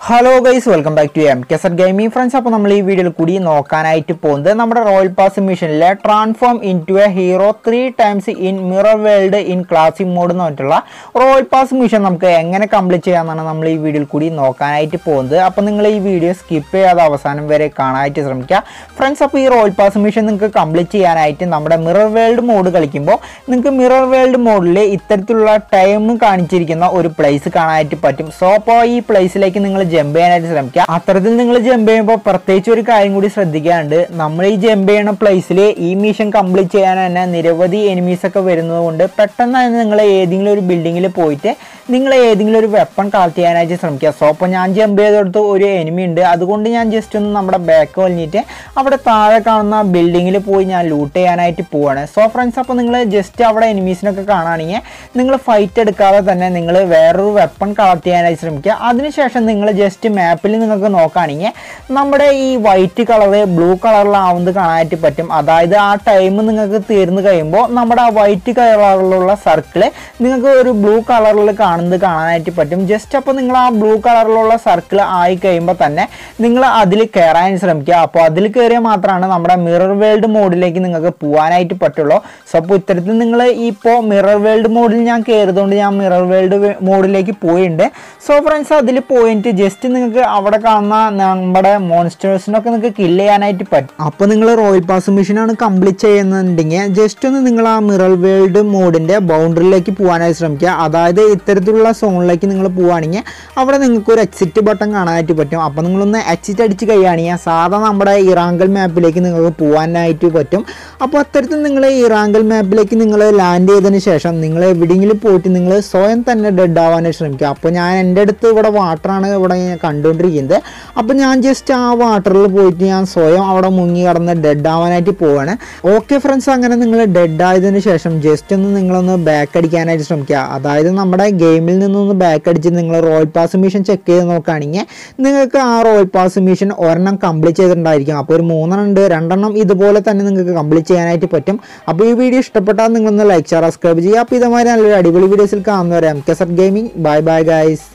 hello guys welcome back to M K sir gaming friends അപ്പോൾ നമ്മൾ ഈ വീഡിയോയിൽ കൂടി നോക്കാനായിട്ട് പോകുന്നത് നമ്മുടെ റോയൽ പാസ് മിഷനിലെ transform into a hero three times in mirror world in classic mode എന്ന് പറഞ്ഞിട്ടുള്ള റോയൽ പാസ് മിഷൻ നമുക്ക് എങ്ങനെ കംപ്ലീറ്റ് ചെയ്യാമെന്നാണ് നമ്മൾ ഈ വീഡിയോയിൽ കൂടി നോക്കാനായിട്ട് പോകുന്നത് അപ്പോൾ നിങ്ങൾ ഈ വീഡിയോ സ്കിപ്പ് ചെയ്യാതെ അവസാനം വരെ കാണാനായിട്ട് ശ്രമിക്കുക ഫ്രണ്ട്സ് അപ്പോൾ ഈ റോയൽ പാസ് മിഷൻ നിങ്ങൾക്ക് കംപ്ലീറ്റ് ചെയ്യാനായിട്ട് നമ്മുടെ മിറർ വേൾഡ് മോഡ് കളിക്കുമ്പോൾ നിങ്ങൾക്ക് മിറർ വേൾഡ് മോഡിൽ ഇത്തരത്തിലുള്ള ടൈം കാണിച്ചിരിക്കുന്ന ഒരു പ്ലേസ് കാണാനായിട്ട് പറ്റും സോ അപ്പോൾ ഈ പ്ലേസിലേക്ക് നിങ്ങൾ ജമ്പ് ചെയ്യാനായിട്ട് ശ്രമിക്കുക അത്തരത്തിൽ നിങ്ങൾ ജമ്പ് ചെയ്യുമ്പോൾ പ്രത്യേകിച്ച് ഒരു കാര്യം കൂടി ശ്രദ്ധിക്കാനുണ്ട് നമ്മൾ ഈ ജമ്പ് ചെയ്യുന്ന പ്ലേസിൽ ഈ മിഷൻ കംപ്ലീറ്റ് ചെയ്യാൻ തന്നെ നിരവധി എനിമീസ് ഒക്കെ വരുന്നത് കൊണ്ട് പെട്ടെന്ന് തന്നെ നിങ്ങൾ ഏതെങ്കിലും ഒരു ബിൽഡിങ്ങിൽ പോയിട്ട് നിങ്ങൾ ഏതെങ്കിലും ഒരു വെപ്പൺ കളക്ട് ചെയ്യാനായിട്ട് ശ്രമിക്കുക സോ അപ്പോൾ ഞാൻ ജമ്പ് ചെയ്തെടുത്ത് ഒരു എനിമി ഉണ്ട് അതുകൊണ്ട് ഞാൻ ജസ്റ്റ് ഒന്ന് നമ്മുടെ ബാക്ക് വലിഞ്ഞിട്ട് അവിടെ താഴെ കാണുന്ന ബിൽഡിങ്ങിൽ പോയി ഞാൻ ലൂട്ട് ചെയ്യാനായിട്ട് പോവാണ് സോ ഫ്രണ്ട്സ് അപ്പോൾ നിങ്ങൾ ജസ്റ്റ് അവിടെ എനിമീസിനൊക്കെ കാണുകയാണെങ്കിൽ നിങ്ങൾ ഫൈറ്റ് എടുക്കാതെ തന്നെ നിങ്ങൾ വേറൊരു വെപ്പൺ കളക്ട് ചെയ്യാനായിട്ട് ശ്രമിക്കുക അതിനുശേഷം നിങ്ങൾ ജസ്റ്റ് മാപ്പിൽ നിങ്ങൾക്ക് നോക്കുകയാണെങ്കിൽ നമ്മുടെ ഈ വൈറ്റ് കളറ് ബ്ലൂ കളറിലാവുന്നത് കാണാനായിട്ട് പറ്റും അതായത് ആ ടൈം നിങ്ങൾക്ക് തീർന്നു കഴിയുമ്പോൾ നമ്മുടെ ആ വൈറ്റ് കളറിലുള്ള സർക്കിള് നിങ്ങൾക്ക് ഒരു ബ്ലൂ കളറിൽ കാണുന്നത് കാണാനായിട്ട് പറ്റും ജസ്റ്റ് അപ്പോൾ നിങ്ങൾ ആ ബ്ലൂ കളറിലുള്ള സർക്കിൾ ആയി കഴിയുമ്പോൾ തന്നെ നിങ്ങൾ അതിൽ കയറാൻ ശ്രമിക്കുക അപ്പോൾ അതിൽ കയറിയാൽ മാത്രമാണ് നമ്മുടെ മിറർ വേൾഡ് മോഡിലേക്ക് നിങ്ങൾക്ക് പോകാനായിട്ട് പറ്റുള്ളൂ സോ അപ്പോൾ ഇത്തരത്തിൽ നിങ്ങൾ ഇപ്പോൾ മിറർ വേൾഡ് മോഡിൽ ഞാൻ കയറിയതുകൊണ്ട് ഞാൻ മിറർ വേൾഡ് മോഡിലേക്ക് പോയിട്ടുണ്ട് സോ ഫ്രണ്ട്സ് അതിൽ പോയിട്ട് ജസ്റ്റ് നിങ്ങൾക്ക് അവിടെ കാണുന്ന നമ്മുടെ മോൺസ്റ്റേഴ്സിനൊക്കെ നിങ്ങൾക്ക് കില്ല് ചെയ്യാനായിട്ട് പറ്റും അപ്പോൾ നിങ്ങൾ റോയൽ പാസ് മിഷനാണ് കംപ്ലീറ്റ് ചെയ്യുന്നുണ്ടെങ്കിൽ ജസ്റ്റ് ഒന്ന് നിങ്ങൾ ആ മിറർ വേൾഡ് മോഡിൻ്റെ ബൗണ്ടറിയിലേക്ക് പോകാനായിട്ട് ശ്രമിക്കുക അതായത് ഇത്തരത്തിലുള്ള സോണിലേക്ക് നിങ്ങൾ പോവുകയാണെങ്കിൽ അവിടെ നിങ്ങൾക്ക് ഒരു എക്സിറ്റ് ബട്ടൺ കാണാനായിട്ട് പറ്റും അപ്പോൾ നിങ്ങളൊന്ന് എക്സിറ്റ് അടിച്ച് കഴിയുകയാണെങ്കിൽ സാധാ നമ്മുടെ ഇറാങ്കൽ മാപ്പിലേക്ക് നിങ്ങൾക്ക് പോകാനായിട്ട് പറ്റും അപ്പോൾ അത്തരത്തിൽ നിങ്ങൾ ഇറാങ്കൽ മാപ്പിലേക്ക് നിങ്ങൾ ലാൻഡ് ചെയ്തതിന് ശേഷം നിങ്ങൾ എവിടെയെങ്കിലും പോയിട്ട് നിങ്ങൾ സ്വയം തന്നെ ഡെഡ് ആവാനായിട്ട് ശ്രമിക്കുക അപ്പോൾ ഞാൻ എൻ്റെ അടുത്ത് ഇവിടെ വാട്ടറാണ് ഇവിടെ ഞാൻ കണ്ടുകൊണ്ടിരിക്കുന്നത് അപ്പോൾ ഞാൻ ജസ്റ്റ് ആ വാട്ടറിൽ പോയിട്ട് ഞാൻ സ്വയം അവിടെ മുങ്ങി കടന്ന് ഡെഡ് ആവാനായിട്ട് പോവാണ് ഓക്കെ ഫ്രണ്ട്സ് അങ്ങനെ നിങ്ങൾ ഡെഡ് ആയതിനു ശേഷം ജസ്റ്റ് ഒന്ന് നിങ്ങളൊന്ന് ബാക്ക് അടിക്കാനായിട്ട് ശ്രമിക്കുക അതായത് നമ്മുടെ ഗെയിമിൽ നിന്നൊന്ന് ബാക്ക് അടിച്ച് നിങ്ങൾ റോയൽ പാസ് മിഷൻ ചെക്ക് ചെയ്ത് നോക്കുകയാണെങ്കിൽ നിങ്ങൾക്ക് ആ റോയൽ പാസ് മിഷൻ ഒരെണ്ണം കംപ്ലീറ്റ് ചെയ്തിട്ടുണ്ടായിരിക്കും അപ്പോൾ ഒരു മൂന്നെണ്ണം ഉണ്ട് രണ്ടെണ്ണം ഇതുപോലെ തന്നെ നിങ്ങൾക്ക് കംപ്ലീറ്റ് ചെയ്യാനായിട്ട് പറ്റും അപ്പോൾ ഈ വീഡിയോ ഇഷ്ടപ്പെട്ടാൽ നിങ്ങളൊന്ന് ലൈക്ക് ഷെയർ സബ്സ്ക്രൈബ് ചെയ്യുക അപ്പോൾ ഇതുമാതിരി നല്ലൊരു അടിപൊളി വീഡിയോസിൽ കാണുന്നവരെ M K sir gaming bye bye guys